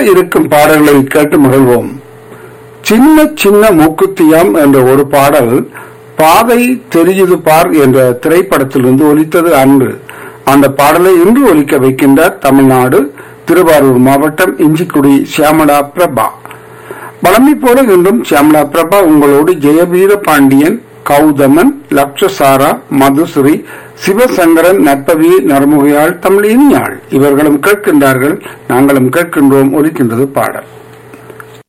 இருக்கும் பாடல்களை கேட்டு மகிழ்வோம் சின்ன சின்ன மூக்குத்தியாம் என்ற ஒரு பாடல் பாதை தெரியுது பார் என்ற திரைப்படத்திலிருந்து ஒலித்தது அன்று அந்த பாடலை இன்று ஒலிக்க வைக்கின்றார் தமிழ்நாடு திருவாரூர் மாவட்டம் இஞ்சிக்குடி சியாமலா பிரபா வளமை போல இன்றும் சியாமலா பிரபா உங்களோடு ஜெயவீர பாண்டியன் கௌதமன் லக்ஷசாரா மதுஸ்ரீ சிவசங்கரன் நற்பவி நரமுகையாள் தமிழினியாள் இவர்களும் கேட்கின்றார்கள் நாங்களும் கேட்கின்றோம் ஒலிக்கின்றது பாடல்